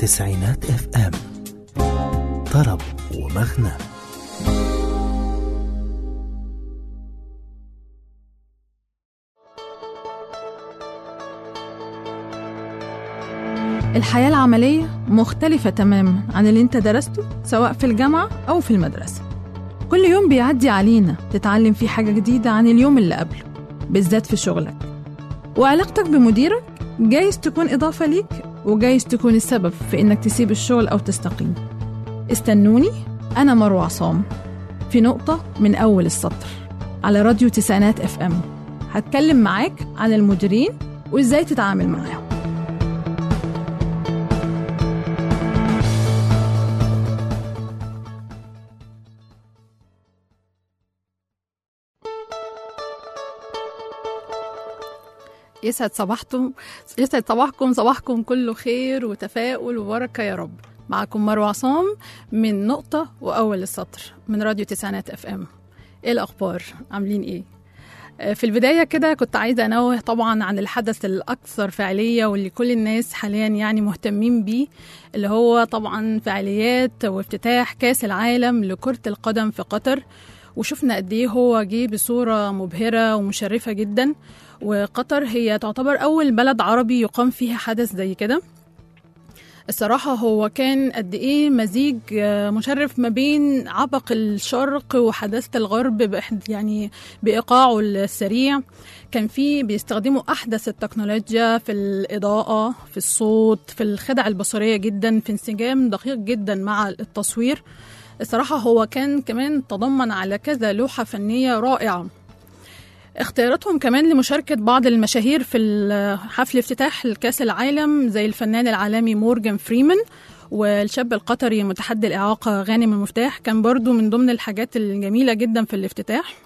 تسعينات اف ام طرب ومغنى الحياة العملية مختلفة تماما عن اللي انت درسته سواء في الجامعة أو في المدرسة كل يوم بيعدي علينا تتعلم فيه حاجة جديدة عن اليوم اللي قبله بالذات في شغلك وعلاقتك بمديرك جايز تكون إضافة ليك وجايز تكون السبب في إنك تسيب الشغل أو تستقيل استنوني أنا مروة عصام في نقطة من أول السطر على راديو تسعينات اف ام هتكلم معاك عن المديرين وإزاي تتعامل معاهم يسعد صباحكم يسعد صباحكم صباحكم كله خير وتفاؤل وبركة يا رب معكم مروة عصام من نقطة وأول السطر من راديو تسعينات اف ام ايه الأخبار عاملين ايه آه، في البداية كده كنت عايزة أنوه طبعا عن الحدث الأكثر فعالية واللي كل الناس حاليا يعني مهتمين بيه اللي هو طبعا فعاليات وافتتاح كأس العالم لكرة القدم في قطر وشفنا قد ايه هو جه بصورة مبهرة ومشرفة جدا وقطر هي تعتبر أول بلد عربي يقام فيها حدث زي كده الصراحة هو كان قد إيه مزيج آه، مشرف ما بين عبق الشرق وحداثة الغرب بإحد- يعني بإيقاعه السريع كان فيه بيستخدموا أحدث التكنولوجيا في الإضاءة في الصوت في الخدع البصرية جدا في انسجام دقيق جدا مع التصوير الصراحة هو كان كمان تضمن على كذا لوحة فنية رائعة اختياراتهم كمان لمشاركة بعض المشاهير في ال- حفل افتتاح الكاس العالم زي الفنان العالمي مورجان فريمان والشاب القطري متحدي الإعاقة غانم المفتاح كان برضو من ضمن الحاجات الجميلة جدا في الافتتاح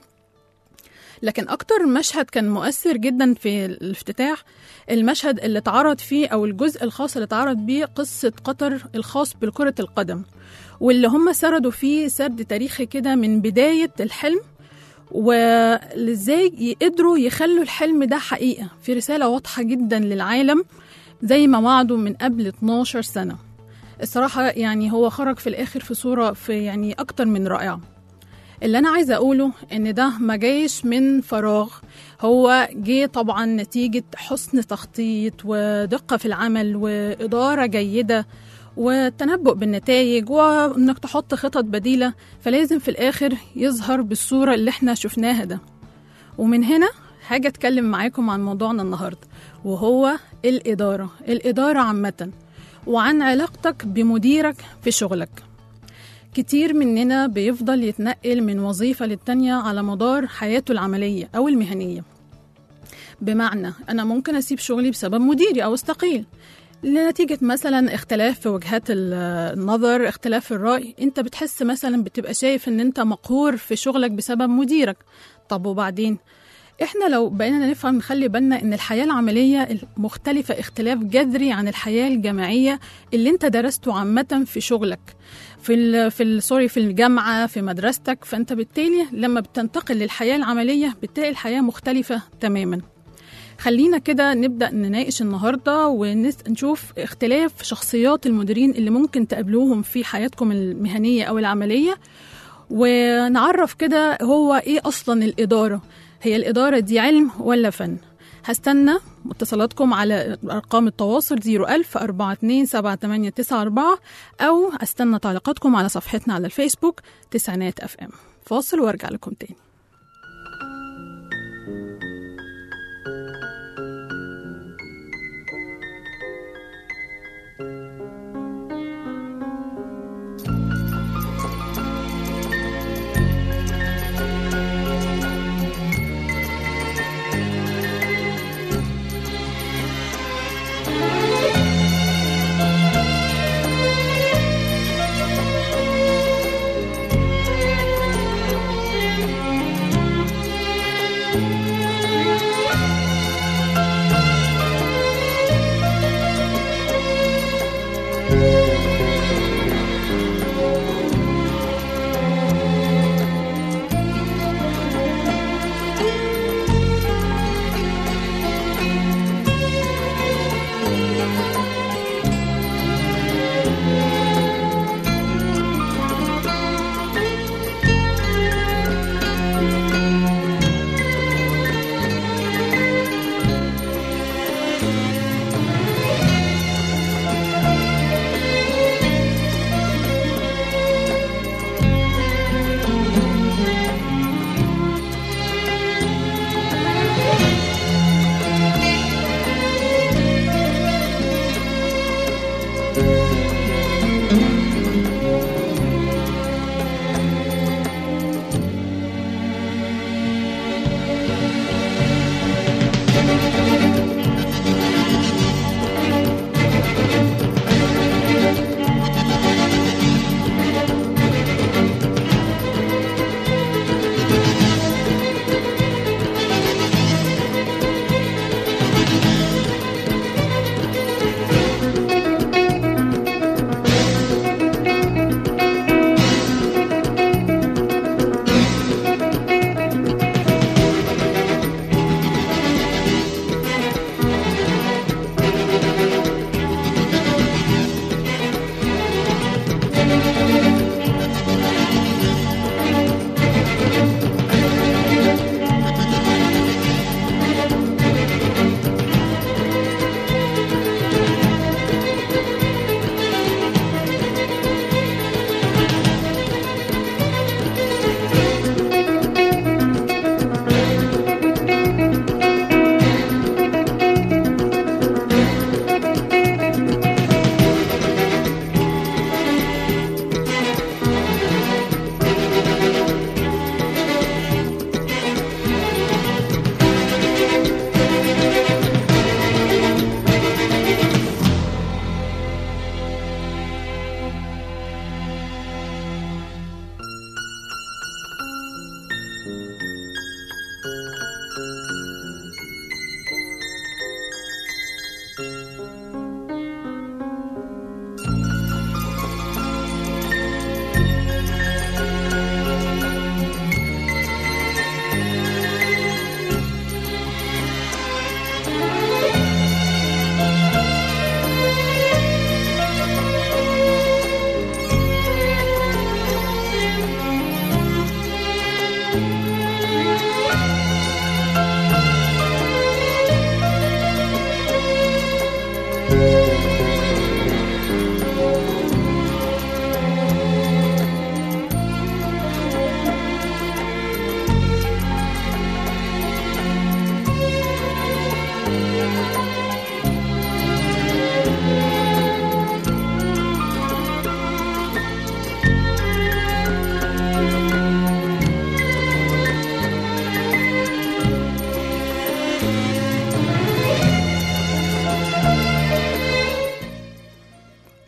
لكن أكتر مشهد كان مؤثر جدا في الافتتاح المشهد اللي اتعرض فيه أو الجزء الخاص اللي اتعرض بيه قصة قطر الخاص بالكرة القدم واللي هم سردوا فيه سرد تاريخي كده من بداية الحلم وازاي يقدروا يخلوا الحلم ده حقيقة في رسالة واضحة جدا للعالم زي ما وعدوا من قبل 12 سنة الصراحة يعني هو خرج في الآخر في صورة في يعني أكتر من رائعة اللي أنا عايزة أقوله إن ده ما جايش من فراغ هو جه طبعا نتيجة حسن تخطيط ودقة في العمل وإدارة جيدة والتنبؤ بالنتائج وإنك تحط خطط بديلة فلازم في الآخر يظهر بالصورة اللي احنا شفناها ده ومن هنا حاجة أتكلم معاكم عن موضوعنا النهاردة وهو الإدارة الإدارة عامة وعن علاقتك بمديرك في شغلك كتير مننا بيفضل يتنقل من وظيفة للتانية على مدار حياته العملية أو المهنية بمعنى أنا ممكن أسيب شغلي بسبب مديري أو استقيل لنتيجة مثلا اختلاف في وجهات ال- النظر اختلاف في الرأي انت بتحس مثلا بتبقى شايف ان انت مقهور في شغلك بسبب مديرك طب وبعدين احنا لو بقينا نفهم نخلي بالنا ان الحياة العملية مختلفة اختلاف جذري عن الحياة الجامعية اللي انت درسته عامة في شغلك في ال في ال سوري في الجامعة في مدرستك فانت بالتالي لما بتنتقل للحياة العملية بتلاقي الحياة مختلفة تماما خلينا كده نبدأ نناقش النهاردة ونشوف اختلاف شخصيات المديرين اللي ممكن تقابلوهم في حياتكم المهنية أو العملية ونعرف كده هو إيه أصلا الإدارة هي الإدارة دي علم ولا فن هستنى اتصالاتكم على أرقام التواصل 01000 427 أو أستنى تعليقاتكم على صفحتنا على الفيسبوك تسعينات أف أم فاصل وارجع لكم تاني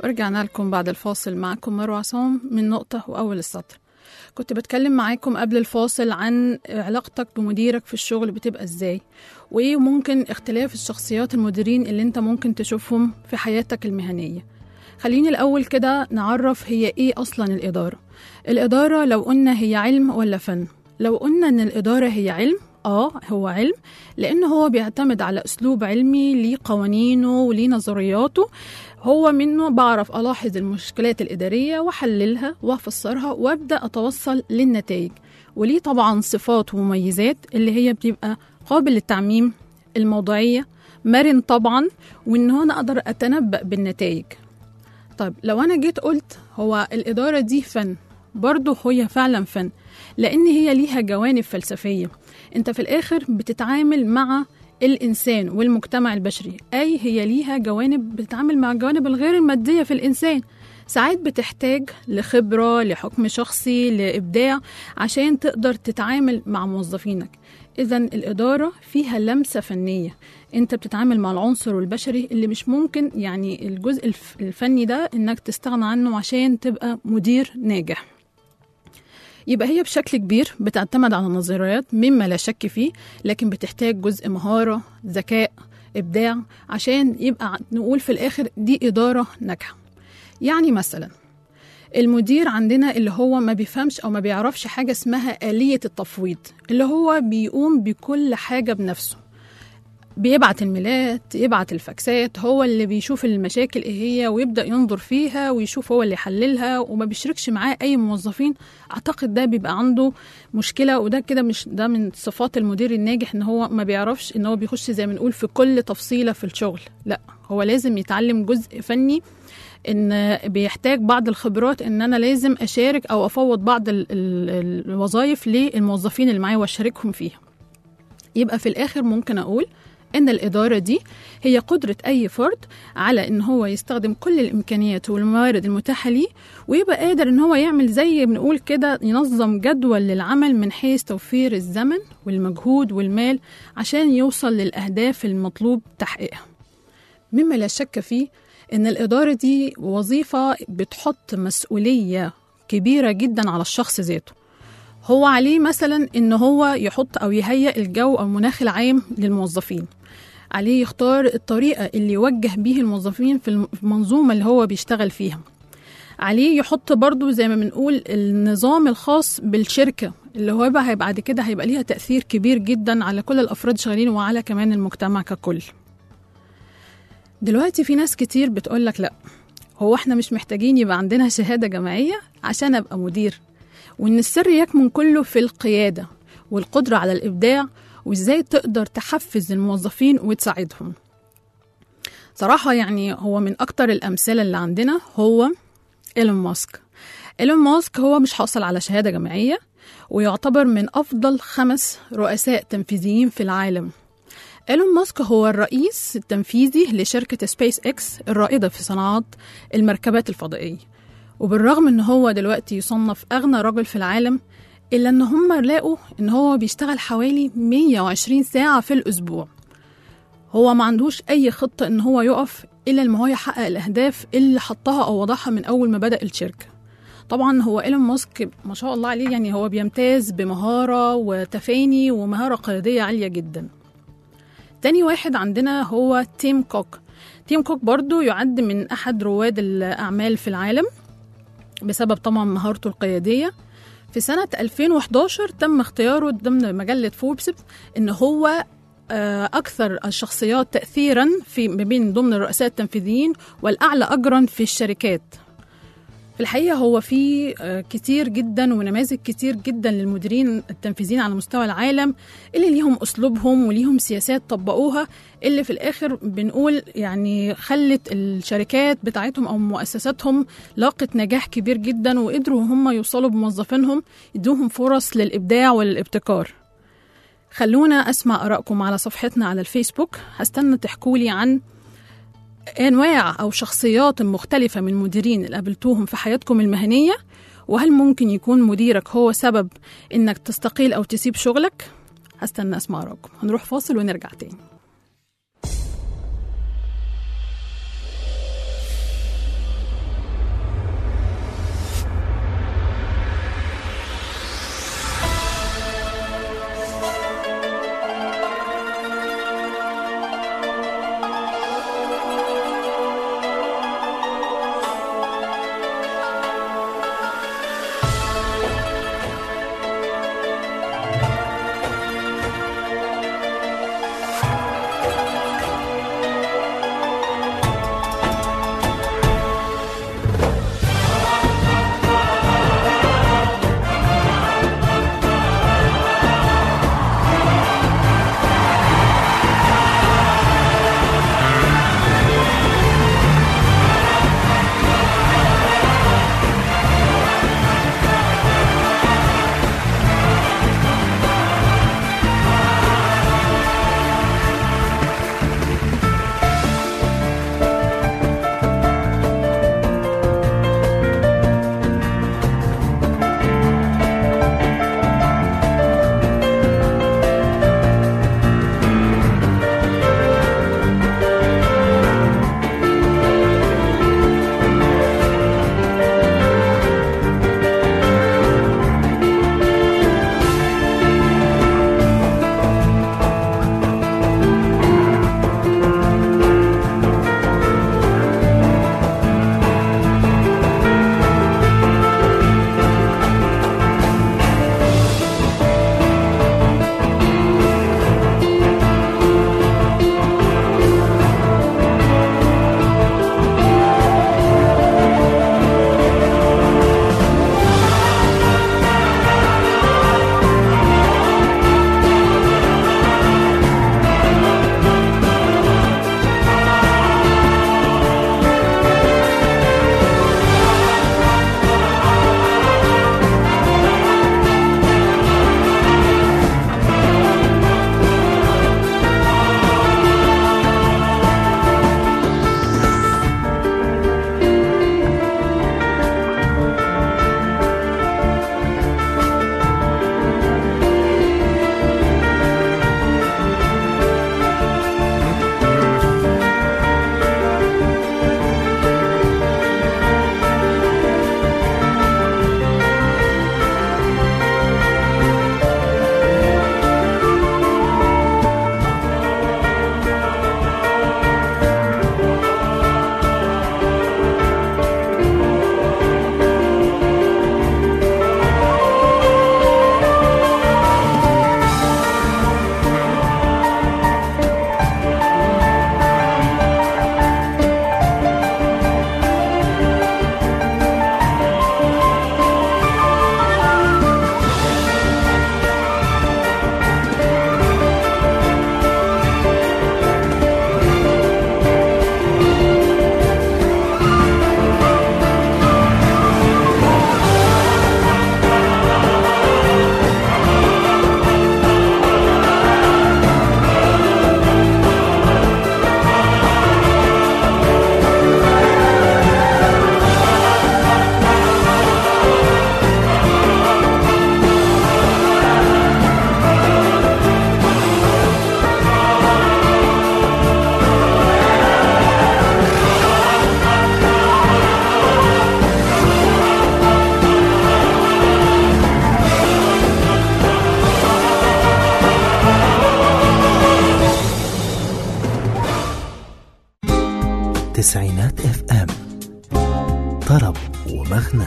ورجعنا لكم بعد الفاصل معكم مروة عصام من نقطة وأول السطر كنت بتكلم معاكم قبل الفاصل عن علاقتك بمديرك في الشغل بتبقى ازاي وايه ممكن اختلاف الشخصيات المديرين اللي انت ممكن تشوفهم في حياتك المهنية خليني الأول كده نعرف هي ايه أصلا الإدارة الإدارة لو قلنا هي علم ولا فن لو قلنا ان الإدارة هي علم اه هو علم لأن هو بيعتمد على أسلوب علمي ليه قوانينه وليه نظرياته هو منه بعرف ألاحظ المشكلات الإدارية وأحللها وأفسرها وأبدأ أتوصل للنتائج وليه طبعا صفات ومميزات اللي هي بتبقى قابل للتعميم الموضوعية مرن طبعا وإن أنا أقدر أتنبأ بالنتائج طيب لو أنا جيت قلت هو الإدارة دي فن برضه هي فعلا فن لأن هي ليها جوانب فلسفية أنت في الآخر بتتعامل مع الإنسان والمجتمع البشري أي هي ليها جوانب بتتعامل مع الجوانب الغير المادية في الإنسان ساعات بتحتاج لخبرة لحكم شخصي لإبداع عشان تقدر تتعامل مع موظفينك إذا الإدارة فيها لمسة فنية أنت بتتعامل مع العنصر البشري اللي مش ممكن يعني الجزء الف- الفني ده إنك تستغنى عنه عشان تبقى مدير ناجح يبقى هي بشكل كبير بتعتمد على النظريات مما لا شك فيه لكن بتحتاج جزء مهارة ذكاء إبداع عشان يبقى نقول في الآخر دي إدارة ناجحة يعني مثلا المدير عندنا اللي هو ما بيفهمش أو ما بيعرفش حاجة اسمها آلية التفويض اللي هو بيقوم بكل حاجة بنفسه بيبعت الميلات يبعت الفاكسات هو اللي بيشوف المشاكل ايه هي ويبدا ينظر فيها ويشوف هو اللي يحللها وما بيشركش معاه اي موظفين اعتقد ده بيبقى عنده مشكله وده كده مش ده من صفات المدير الناجح ان هو ما بيعرفش ان هو بيخش زي ما نقول في كل تفصيله في الشغل لا هو لازم يتعلم جزء فني ان بيحتاج بعض الخبرات ان انا لازم اشارك او افوض بعض ال- ال- الوظائف للموظفين اللي معايا واشاركهم فيها يبقى في الاخر ممكن اقول ان الاداره دي هي قدره اي فرد على ان هو يستخدم كل الامكانيات والموارد المتاحه ليه ويبقى قادر ان هو يعمل زي بنقول كده ينظم جدول للعمل من حيث توفير الزمن والمجهود والمال عشان يوصل للاهداف المطلوب تحقيقها مما لا شك فيه ان الاداره دي وظيفه بتحط مسؤوليه كبيره جدا على الشخص ذاته هو عليه مثلا ان هو يحط او يهيئ الجو او المناخ العام للموظفين عليه يختار الطريقه اللي يوجه بيه الموظفين في المنظومه اللي هو بيشتغل فيها عليه يحط برضو زي ما بنقول النظام الخاص بالشركه اللي هو بقى هيبقى بعد كده هيبقى ليها تاثير كبير جدا على كل الافراد شغالين وعلى كمان المجتمع ككل دلوقتي في ناس كتير بتقول لك لا هو احنا مش محتاجين يبقى عندنا شهاده جامعيه عشان ابقى مدير وإن السر يكمن كله في القيادة والقدرة على الإبداع وإزاي تقدر تحفز الموظفين وتساعدهم صراحة يعني هو من أكتر الأمثلة اللي عندنا هو إيلون ماسك إيلون ماسك هو مش حاصل على شهادة جامعية ويعتبر من أفضل خمس رؤساء تنفيذيين في العالم إيلون ماسك هو الرئيس التنفيذي لشركة سبيس إكس الرائدة في صناعة المركبات الفضائية وبالرغم ان هو دلوقتي يصنف اغنى رجل في العالم الا ان هم لقوا ان هو بيشتغل حوالي 120 ساعة في الاسبوع هو ما عندوش اي خطة ان هو يقف الا لما هو يحقق الاهداف اللي حطها او وضعها من اول ما بدأ الشركة طبعا هو ايلون ماسك ما شاء الله عليه يعني هو بيمتاز بمهارة وتفاني ومهارة قيادية عالية جدا تاني واحد عندنا هو تيم كوك تيم كوك برضو يعد من أحد رواد الأعمال في العالم بسبب طبعا مهارته القيادية في سنة 2011 تم اختياره ضمن مجلة فوربس إن هو آه، أكثر الشخصيات تأثيرا في ما بين ضمن الرؤساء التنفيذيين والأعلى أجرا في الشركات في الحقيقة هو في آه، كتير جدا ونماذج كتير جدا للمديرين التنفيذيين على مستوى العالم اللي ليهم أسلوبهم وليهم سياسات طبقوها اللي في الآخر بنقول يعني خلت الشركات بتاعتهم أو مؤسساتهم لاقت نجاح كبير جدا وقدروا هم يوصلوا بموظفينهم يدوهم فرص للإبداع والابتكار خلونا أسمع آرائكم على صفحتنا على الفيسبوك هستنى تحكولي عن أنواع أو شخصيات مختلفة من المديرين اللي قابلتوهم في حياتكم المهنية وهل ممكن يكون مديرك هو سبب إنك تستقيل أو تسيب شغلك؟ هستنى أسمع آرائكم هنروح فاصل ونرجع تاني تسعينات اف ام طرب ومغنى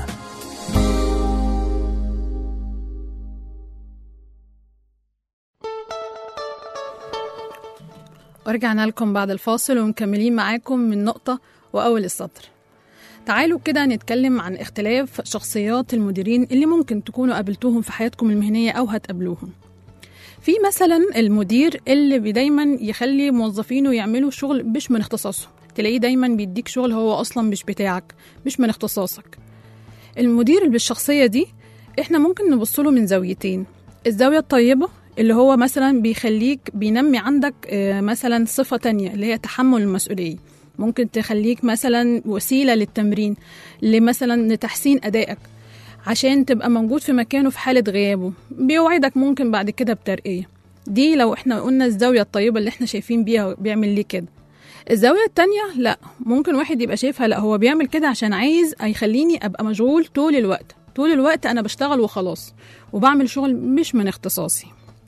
ورجعنا لكم بعد الفاصل ومكملين معاكم من نقطة وأول السطر تعالوا كده نتكلم عن اختلاف شخصيات المديرين اللي ممكن تكونوا قابلتوهم في حياتكم المهنية أو هتقابلوهم في مثلا المدير اللي بي دايما يخلي موظفينه يعملوا شغل مش من اختصاصهم تلاقيه دايما بيديك شغل هو أصلا مش بتاعك مش من اختصاصك المدير اللي بالشخصية دي احنا ممكن نبص له من زاويتين الزاوية الطيبة اللي هو مثلا بيخليك بينمي عندك آه، مثلا صفة تانية اللي هي تحمل المسؤولية ممكن تخليك مثلا وسيلة للتمرين لمثلا لتحسين أدائك عشان تبقى موجود في مكانه في حالة غيابه بيوعدك ممكن بعد كده بترقية دي لو احنا قلنا الزاوية الطيبة اللي احنا شايفين بيها بيعمل ليه كده الزاوية التانية لا ممكن واحد يبقى شايفها لا هو بيعمل كده عشان عايز يخليني أبقى مشغول طول الوقت طول الوقت أنا بشتغل وخلاص وبعمل شغل مش من اختصاصي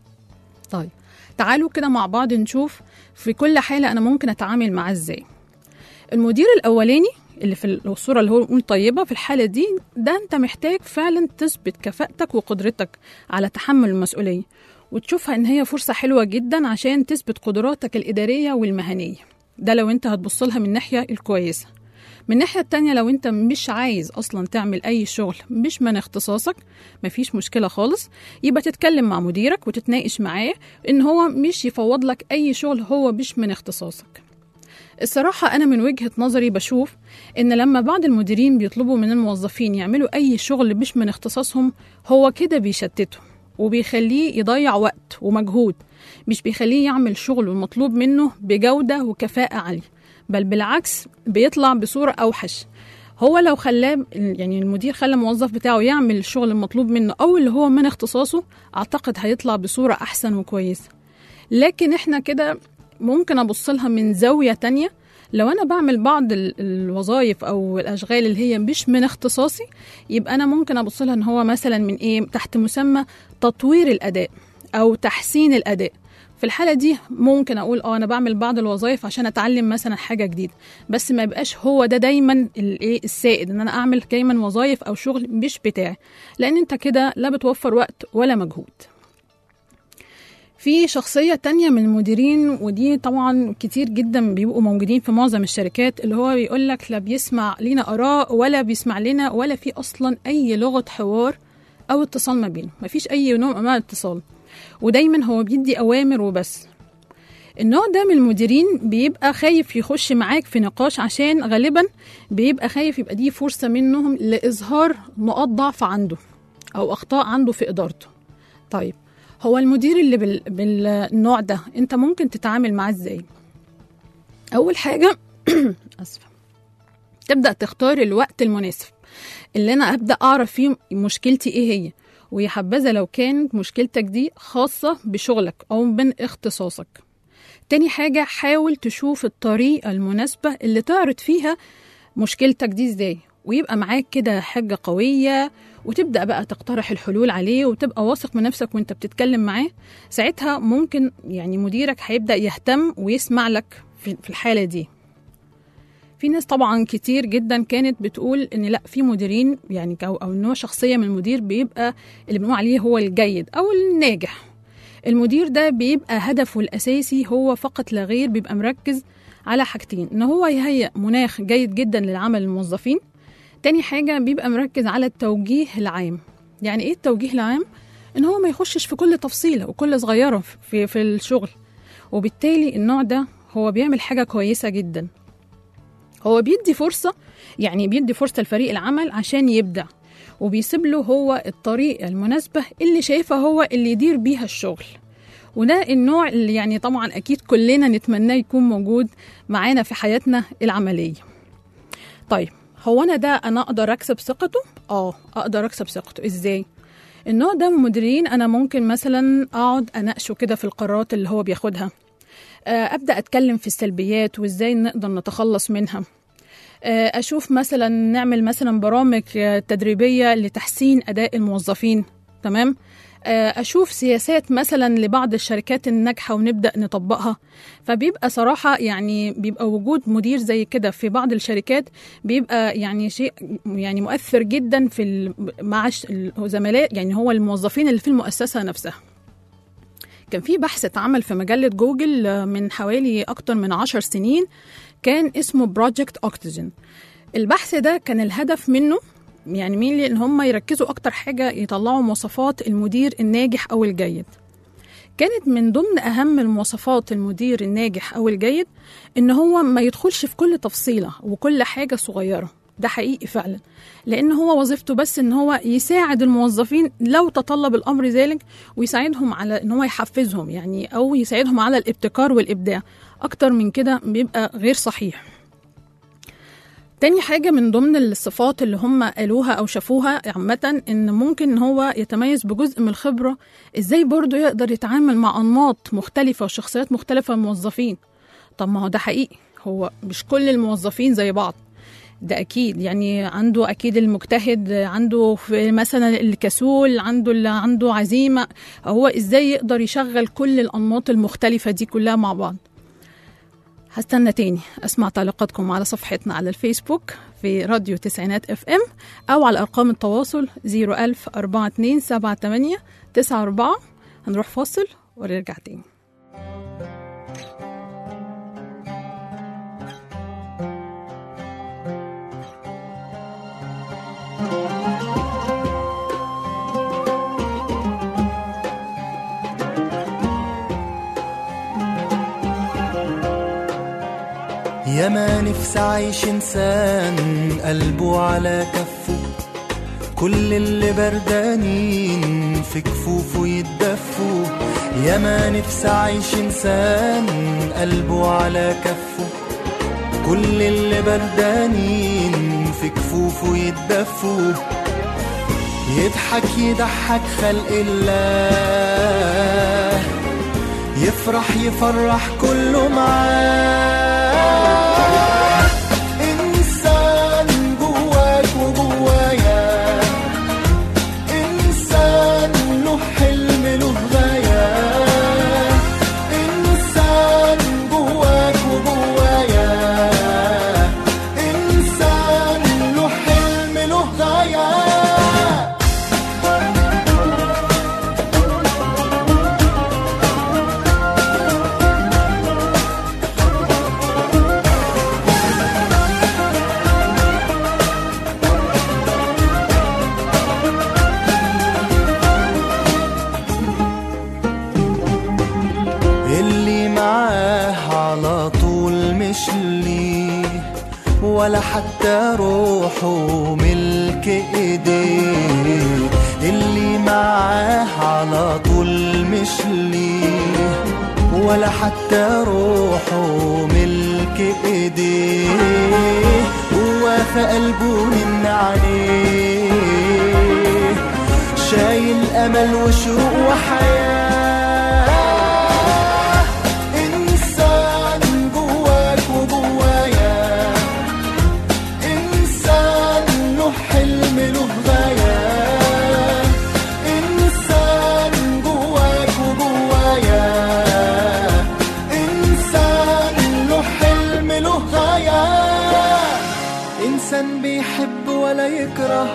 طيب تعالوا كده مع بعض نشوف في كل حالة أنا ممكن أتعامل معاه إزاي المدير الأولاني اللي في الصورة اللي هو نقول طيبة في الحالة دي ده أنت محتاج فعلا تثبت كفاءتك وقدرتك على تحمل المسؤولية وتشوفها إن هي فرصة حلوة جدا عشان تثبت قدراتك الإدارية والمهنية ده لو أنت هتبص لها من الناحية الكويسة من الناحية التانية لو انت مش عايز اصلا تعمل اي شغل مش من اختصاصك مفيش مشكلة خالص يبقى تتكلم مع مديرك وتتناقش معاه ان هو مش يفوض لك اي شغل هو مش من اختصاصك الصراحة أنا من وجهة نظري بشوف إن لما بعض المديرين بيطلبوا من الموظفين يعملوا أي شغل مش من اختصاصهم هو كده بيشتته وبيخليه يضيع وقت ومجهود مش بيخليه يعمل شغل المطلوب منه بجودة وكفاءة عالية بل بالعكس بيطلع بصورة أوحش هو لو خلاه يعني المدير خلى الموظف بتاعه يعمل الشغل المطلوب منه أو اللي هو من اختصاصه أعتقد هيطلع بصورة أحسن وكويسة لكن احنا كده ممكن أبص لها من زاوية تانية لو أنا بعمل بعض ال- الوظائف أو الأشغال اللي هي مش من اختصاصي يبقى أنا ممكن أبص لها إن هو مثلا من إيه تحت مسمى تطوير الأداء أو تحسين الأداء في الحالة دي ممكن أقول اه أنا بعمل بعض الوظائف عشان أتعلم مثلا حاجة جديدة بس ما يبقاش هو ده دايما الايه السائد إن أنا أعمل دايما وظائف أو شغل مش بتاعي لأن أنت كده لا بتوفر وقت ولا مجهود في شخصية تانية من المديرين ودي طبعا كتير جدا بيبقوا موجودين في معظم الشركات اللي هو بيقول لك لا بيسمع لنا آراء ولا بيسمع لنا ولا في أصلا أي لغة حوار أو اتصال ما بينهم مفيش أي نوع من أنواع الاتصال ودايما هو بيدي أوامر وبس النوع ده من المديرين بيبقى خايف يخش معاك في نقاش عشان غالبا بيبقى خايف يبقى دي فرصة منهم لإظهار نقاط ضعف عنده أو أخطاء عنده في إدارته طيب هو المدير اللي بال... بالنوع ده انت ممكن تتعامل معاه ازاي اول حاجه اسفه تبدا تختار الوقت المناسب اللي انا ابدا اعرف فيه مشكلتي ايه هي ويا حبذا لو كانت مشكلتك دي خاصه بشغلك او من اختصاصك تاني حاجه حاول تشوف الطريقه المناسبه اللي تعرض فيها مشكلتك دي ازاي ويبقى معاك كده حاجة قوية وتبدأ بقى تقترح الحلول عليه وتبقى واثق من نفسك وانت بتتكلم معاه ساعتها ممكن يعني مديرك هيبدأ يهتم ويسمع لك في في الحالة دي في ناس طبعا كتير جدا كانت بتقول ان لا في مديرين يعني او او نوع شخصيه من المدير بيبقى اللي بنقول عليه هو الجيد او الناجح المدير ده بيبقى هدفه الاساسي هو فقط لا غير بيبقى مركز على حاجتين ان هو يهيئ مناخ جيد جدا للعمل الموظفين تاني حاجة بيبقى مركز على التوجيه العام يعني ايه التوجيه العام؟ ان هو ما يخشش في كل تفصيلة وكل صغيرة في, في الشغل وبالتالي النوع ده هو بيعمل حاجة كويسة جدا هو بيدي فرصة يعني بيدي فرصة لفريق العمل عشان يبدع وبيسيب له هو الطريقة المناسبة اللي شايفها هو اللي يدير بيها الشغل وده النوع اللي يعني طبعا أكيد كلنا نتمناه يكون موجود معانا في حياتنا العملية طيب هو انا ده انا اقدر اكسب ثقته اه اقدر اكسب ثقته ازاي النوع ده من المديرين انا ممكن مثلا اقعد اناقشه كده في القرارات اللي هو بياخدها آه، ابدا اتكلم في السلبيات وازاي نقدر نتخلص منها آه، اشوف مثلا نعمل مثلا برامج آه، تدريبيه لتحسين اداء الموظفين تمام آه، اشوف سياسات مثلا لبعض الشركات الناجحه ونبدا نطبقها فبيبقى صراحه يعني بيبقى وجود مدير زي كده في بعض الشركات بيبقى يعني شيء يعني مؤثر جدا في ال- مع الش- الزملاء يعني هو الموظفين اللي في المؤسسه نفسها كان في بحث اتعمل في مجلة جوجل آه، من حوالي أكتر من عشر سنين كان اسمه بروجكت أوكسجين البحث ده كان الهدف منه يعني مين ان هم يركزوا اكتر حاجه يطلعوا مواصفات المدير الناجح او الجيد كانت من ضمن اهم المواصفات المدير الناجح او الجيد ان هو ما يدخلش في كل تفصيله وكل حاجه صغيره ده حقيقي فعلا لان هو وظيفته بس ان هو يساعد الموظفين لو تطلب الامر ذلك ويساعدهم على ان هو يحفزهم يعني او يساعدهم على الابتكار والابداع اكتر من كده بيبقى غير صحيح تاني حاجة من ضمن الصفات اللي هم قالوها أو شافوها عامة إن ممكن هو يتميز بجزء من الخبرة إزاي برضه يقدر يتعامل مع أنماط مختلفة وشخصيات مختلفة من الموظفين طب ما هو ده حقيقي هو مش كل الموظفين زي بعض ده أكيد يعني عنده أكيد المجتهد عنده في مثلا الكسول عنده اللي عنده عزيمة هو إزاي يقدر يشغل كل الأنماط المختلفة دي كلها مع بعض هستنى تاني أسمع تعليقاتكم على صفحتنا على الفيسبوك في راديو تسعينات اف ام أو على أرقام التواصل 01000 4278 94 هنروح فاصل ونرجع تاني يا ما نفسي عايش انسان قلبه على كفه كل اللي بردانين في كفوفه يتدفوا يا ما نفسي عايش انسان قلبه على كفه كل اللي بردانين في كفوفه يتدفوا يضحك يضحك خلق الله يفرح يفرح كله معاه إنسان جواك وجوايا إنسان له حلم له غاية إنسان جواك وجوايا إنسان له حلم له غاية اللي معاه على طول مش ليه ولا حتى روحه ملك ايديه اللي معاه على طول مش ليه ولا حتى روحه ملك ايديه هو في قلبه من عليه شايل امل وشوق وحياه انسان جواك وجوايا انسان له حلم له غايه انسان جواك وجوايا انسان له حلم له غايه انسان بيحب ولا يكره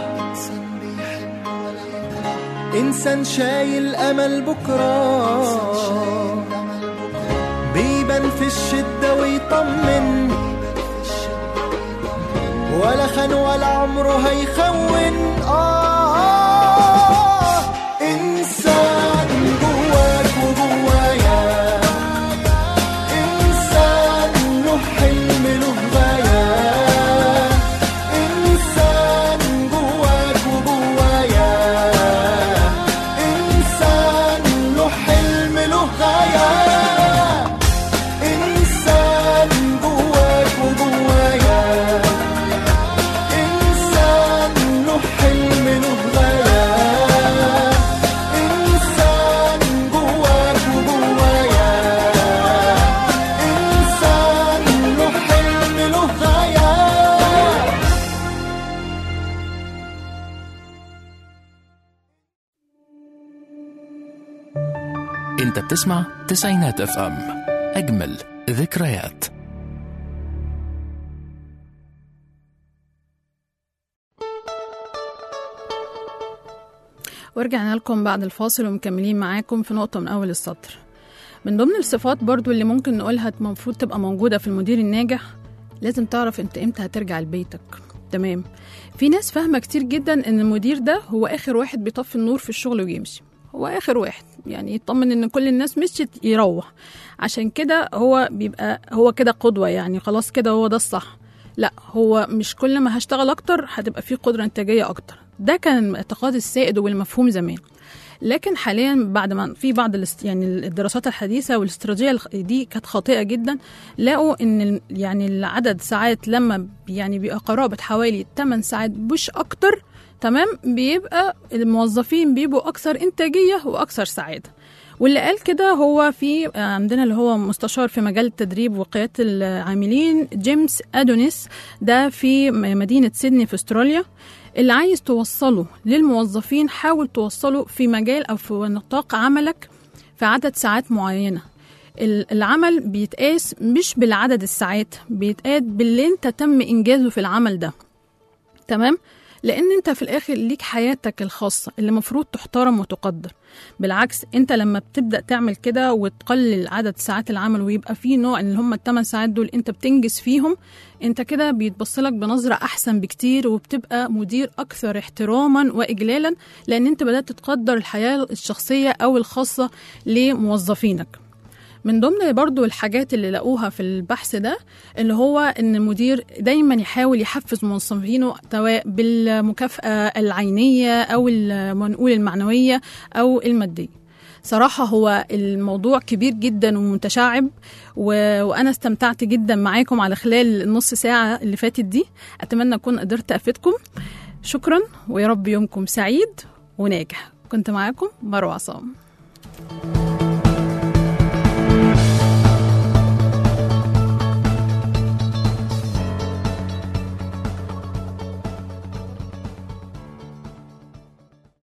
انسان شايل امل بكره بيبان في الشده ويطمن ولا خان ولا عمره هيخون آه إنسان جواك وجوايا إنسان له حلم له غاية إنسان جواك وجوايا إنسان له حلم له غاية إنسان جواك وجوايا إنسان له حلم له انت بتسمع تسعينات اف ام اجمل ذكريات ورجعنا لكم بعد الفاصل ومكملين معاكم في نقطة من أول السطر من ضمن الصفات برضو اللي ممكن نقولها المفروض تبقى موجودة في المدير الناجح لازم تعرف انت امتى هترجع لبيتك تمام في ناس فاهمة كتير جدا ان المدير ده هو آخر واحد بيطفي النور في الشغل ويمشي هو آخر واحد يعني يطمن ان كل الناس مشيت يروح عشان كده هو بيبقى هو كده قدوة يعني خلاص كده هو ده الصح لا هو مش كل ما هشتغل اكتر هتبقى في قدرة انتاجية اكتر ده كان الاعتقاد السائد والمفهوم زمان لكن حاليا بعد ما في بعض الاست يعني الدراسات الحديثه والاستراتيجيه الخ- دي كانت خاطئه جدا لقوا ان ال- يعني العدد ساعات لما بي- يعني بيبقى قرابه حوالي 8 ساعات مش اكتر تمام بيبقى الموظفين بيبقوا اكثر انتاجيه واكثر سعاده واللي قال كده هو في آه، عندنا اللي هو مستشار في مجال التدريب وقياده العاملين جيمس ادونيس ده في م- مدينه سيدني في استراليا اللي عايز توصله للموظفين حاول توصله في مجال او في نطاق عملك في عدد ساعات معينه ال- العمل بيتقاس مش بالعدد الساعات بيتقاس باللي انت تم انجازه في العمل ده تمام لان انت في الاخر ليك حياتك الخاصه اللي المفروض تحترم وتقدر بالعكس انت لما بتبدا تعمل كده وتقلل عدد ساعات العمل ويبقى في نوع اللي هم الثمان ساعات دول انت بتنجز فيهم انت كده بيتبص لك بنظره احسن بكتير وبتبقى مدير اكثر احتراما واجلالا لان انت بدات تقدر الحياه الشخصيه او الخاصه لموظفينك من ضمن برضو الحاجات اللي لقوها في البحث ده اللي هو ان المدير دايما يحاول يحفز موظفينه سواء بالمكافأة العينية او ال- ما نقول المعنوية او المادية صراحة هو الموضوع كبير جدا ومتشعب و... وأنا استمتعت جدا معاكم على خلال النص ساعة اللي فاتت دي أتمنى أكون قدرت أفيدكم شكرا ويا رب يومكم سعيد وناجح كنت معاكم مروة عصام